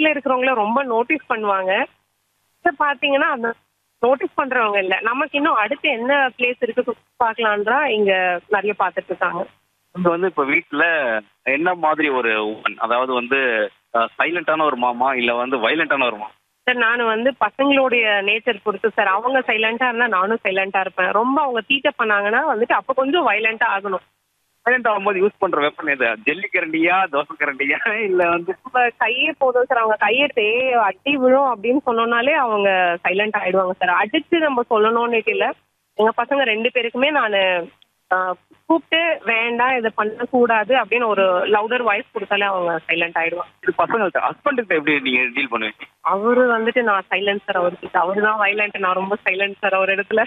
வீட்ல இருக்கிறவங்கள ரொம்ப நோட்டீஸ் பண்ணுவாங்க இப்ப பாத்தீங்கன்னா அந்த நோட்டீஸ் பண்றவங்க இல்ல நமக்கு இன்னும் அடுத்து என்ன பிளேஸ் இருக்கு பாக்கலான்றா இங்க நிறைய பாத்துட்டு இருக்காங்க இது வந்து இப்ப வீட்ல என்ன மாதிரி ஒரு woman? அதாவது வந்து சைலண்டான ஒரு மாமா இல்ல வந்து வைலண்டான ஒரு மாமா சார் நான் வந்து பசங்களுடைய நேச்சர் பொறுத்து சார் அவங்க சைலண்டா இருந்தா நானும் சைலண்டா இருப்பேன் ரொம்ப அவங்க தீட்ட பண்ணாங்கன்னா வந்துட்டு அப்ப கொஞ்சம் வைலண்டா ஆகணும் சைலண்ட் ஆகும்போது யூஸ் பண்ற வெப்பன் எது ஜெல்லி கரண்டியா தோசை கரண்டியா இல்ல வந்து நம்ம கையே போதும் சார் அவங்க கையெடுத்து "ஏய், அடி விழும் அப்படின்னு சொன்னோம்னாலே அவங்க சைலண்ட் ஆயிடுவாங்க சார் அடிச்சு நம்ம சொல்லணும்னு இல்ல எங்க பசங்க ரெண்டு பேருக்குமே நான் கூப்பிட்டு வேண்டாம் இதை பண்ணக்கூடாது அப்படின்னு ஒரு லவுடர் வாய்ஸ் கொடுத்தாலே அவங்க சைலண்ட் ஆயிடுவாங்க இது பசங்கள்ட்ட ஹஸ்பண்டுக்கு எப்படி நீங்க டீல் பண்ணுவீங்க அவரு வந்துட்டு நான் சைலண்ட் சார் அவருக்கு அவரு தான் வைலண்ட் நான் ரொம்ப சைலண்ட் சார் அவர் இடத்துல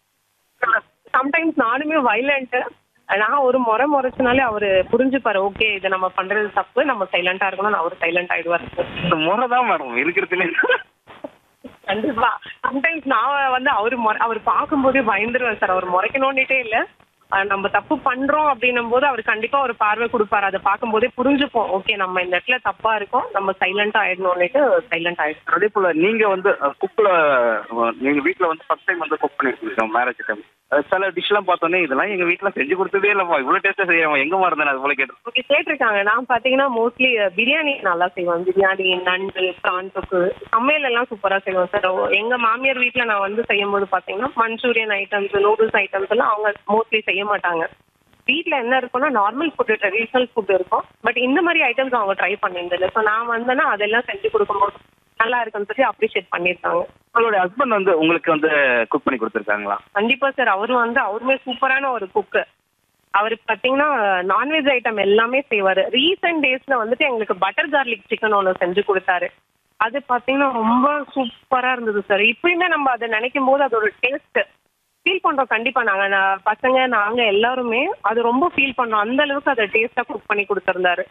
சம்டைம்ஸ் நானுமே வைலண்ட் நான் ஒரு முறை முறைச்சினாலே அவரு புரிஞ்சுப்பாரு ஓகே இதை நம்ம பண்றது தப்பு நம்ம சைலண்டா இருக்கணும் அவர் சைலண்ட் ஆயிடுவாரு இந்த முறை தான் மேடம் இருக்கிறதுல கண்டிப்பா சம்டைம்ஸ் நான் வந்து அவரு முறை- அவர் பார்க்கும்போதே பயந்துருவேன் சார் அவர் முறைக்கணும்னுட்டே இல்ல அஹ் நம்ம தப்பு பண்றோம் அப்படின்னும் போது அவர் கண்டிப்பா ஒரு பார்வை கொடுப்பாரு அதை பார்க்கும்போதே புரிஞ்சுப்போம் ஓகே நம்ம இந்த இடத்துல தப்பா இருக்கோம் நம்ம சைலண்டா ஆயிடணும்னுட்டு சைலண்ட் ஆயிடும் அதே போல நீங்க வந்து குக்ல நீங்க வீட்ல வந்து ஃபர்ஸ்ட் டைம் வந்து குக் பண்ணிருக்கீங்க மேரேஜ் டைம் சில டிஷ் எல்லாம் பார்த்தோன்னே இதெல்லாம் எங்க வீட்ல செஞ்சு கொடுத்ததே இல்லப்பா இவ்வளவு டேஸ்டா செய்யறோம் எங்க இருந்தேன் அது போல கேட்டு ஓகே கேட்டிருக்காங்க நான் பாத்தீங்கன்னா மோஸ்ட்லி பிரியாணி நல்லா செய்வேன் பிரியாணி நண்டு பிரான் தொக்கு சமையல் எல்லாம் சூப்பரா செய்வேன் சார் எங்க மாமியார் வீட்ல நான் வந்து செய்யும்போது பாத்தீங்கன்னா மஞ்சூரியன் ஐட்டம்ஸ் நூடுல்ஸ் ஐட்டம்ஸ் எல்லாம் அவங்க மோஸ்ட்லி செய்ய மாட்டாங்க வீட்ல என்ன இருக்கும்னா நார்மல் ஃபுட் ட்ரெடிஷ்னல் ஃபுட் இருக்கும் பட் இந்த மாதிரி ஐட்டம்ஸ் அவங்க ட்ரை பண்ணியிருந்தில்ல ஸோ நான் வந்தேன்னா அதெல்லாம் செஞ்சு கொடுக்கும்போது நல்லா இருக்குன்னு சொல்லி அப்ரிஷியேட் பண்ணியிருக்காங்க உங்களுடைய ஹஸ்பண்ட் வந்து உங்களுக்கு வந்து குக் பண்ணி கொடுத்துருக்காங்களா கண்டிப்பா சார் அவரு வந்து அவருமே சூப்பரான ஒரு குக்கு அவரு பாத்தீங்கன்னா நான்வெஜ் ஐட்டம் எல்லாமே செய்வாரு ரீசெண்ட் டேஸ்ல வந்துட்டு எங்களுக்கு பட்டர் கார்லிக் சிக்கன் ஒன்று செஞ்சு கொடுத்தாரு அது பாத்தீங்கன்னா ரொம்ப சூப்பரா இருந்தது சார் இப்பயுமே நம்ம அதை நினைக்கும் போது அதோட டேஸ்ட் ஃபீல் பண்றோம் கண்டிப்பா நாங்க நான் பசங்க நாங்க எல்லாருமே அது ரொம்ப ஃபீல் பண்றோம் அந்த அளவுக்கு அதை டேஸ்டா குக் பண்ணி கொடுத்திருந்தாரு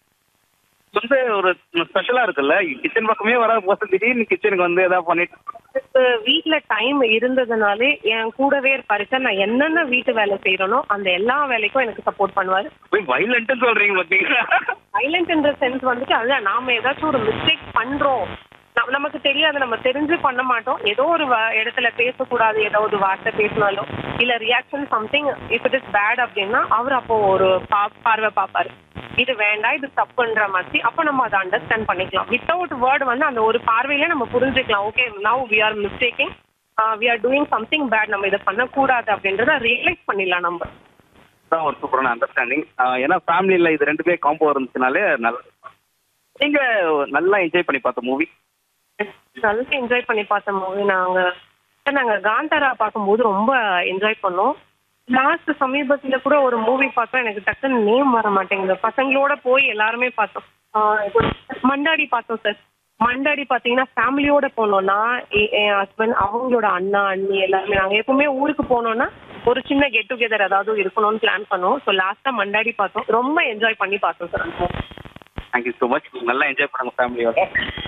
வந்து ஒரு ஸ்பெஷலா இருக்குல்ல கிச்சன் பக்கமே வராத போது திடீர்னு கிச்சனுக்கு வந்து ஏதாவது பண்ணிட்டு எனக்கு வீட்ல டைம் இருந்ததுனாலே என் கூடவே இருப்பாரு சார் நான் என்னென்ன வீட்டு வேலை செய்யறேனோ அந்த எல்லா வேலைக்கும் எனக்கு சப்போர்ட் பண்ணுவாரு போய் வைலண்ட்னு சொல்றீங்க பாத்தீங்களா சைலண்ட்ன்ற சென்ஸ் வந்துட்டு அதுதான் நாம ஏதாச்சும் ஒரு மிஸ்டேக் பண்றோம் நம்- நமக்கு தெரியாது நம்ம தெரிஞ்சு பண்ண மாட்டோம் ஏதோ ஒரு வ- இடத்துல பேசக்கூடாது ஏதோ ஒரு வார்த்தை பேசினாலும் இல்ல reaction something if it is bad அப்படின்னா அவர் அப்போ ஒரு பா- பார்வை பார்ப்பாரு இது வேண்டாம் இது தப்புன்ற மாதிரி அப்போ நம்ம அதை அண்டர்ஸ்டாண்ட் பண்ணிக்கலாம் வித்தவுட் வேர்ட் வந்து அந்த ஒரு பார்வையில நம்ம புரிஞ்சுக்கலாம் okay now we are mistaking we are doing something bad நம்ம இதை பண்ணக்கூடாது அப்படின்றத ரியலைஸ் பண்ணிடலாம் நம்ம தான் ஒரு சூப்பரான அண்டர்ஸ்டாண்டிங் ஏன்னா ஃபேமிலியில இது ரெண்டுமே காம்போ இருந்துச்சுனாலே நல்ல நீங்க நல்லா என்ஜாய் பண்ணி பார்த்த மூவி நல்லா என்ஜாய் பண்ணி பார்த்த மூவி நாங்க சார் நாங்க காந்தாரா பார்க்கும்போது ரொம்ப என்ஜாய் பண்ணோம் லாஸ்ட் சமீபத்துல கூட ஒரு மூவி பார்த்தோம் எனக்கு டக்குன்னு நேம் வர மாட்டேங்குது பசங்களோட போய் எல்லாருமே பார்த்தோம் ஆஹ் இப்போ மண்டாடி பார்த்தோம் சார் மண்டாடி பார்த்தீங்கன்னா ஃபேமிலியோட போனோம்னா எ- என் ஹஸ்பண்ட் அவங்களோட அண்ணா அண்ணி எல்லாருமே நாங்கள் எப்பவுமே ஊருக்கு போனோம்னா ஒரு சின்ன கெட் டுகெதர் ஏதாவது இருக்கணும்னு பிளான் பண்ணோம் ஸோ லாஸ்ட்டாக மண்டாடி பார்த்தோம் ரொம்ப என்ஜாய் பண்ணி பார்த்தோம் சார் அந்த movie. தேங்க்யூ ஸோ மச் நல்லா என்ஜாய் பண்ணுங்க ஃபேமிலியோட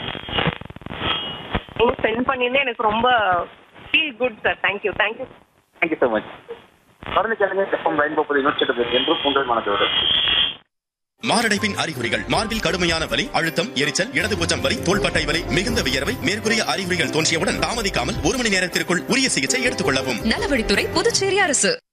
நீங்க சென்ட் பண்ணியிருந்தே எனக்கு ரொம்ப feel good sir thank you thank you thank you so much தொடர்ந்து கேளுங்க எஃப்எம் ரெயின்போ புது நூற்றி என்றும் உங்கள் மனதோடு மாரடைப்பின் அறிகுறிகள் மார்பில் கடுமையான வலி அழுத்தம் எரிச்சல் இடதுபுஜம் வலி தோள்பட்டை வலி மிகுந்த வியர்வை மேற்கூறிய அறிகுறிகள் தோன்றியவுடன் தாமதிக்காமல் ஒரு மணி நேரத்திற்குள் உரிய சிகிச்சை எடுத்துக் கொள்ளவும் நலவழித்துறை புதுச்சேரி அரசு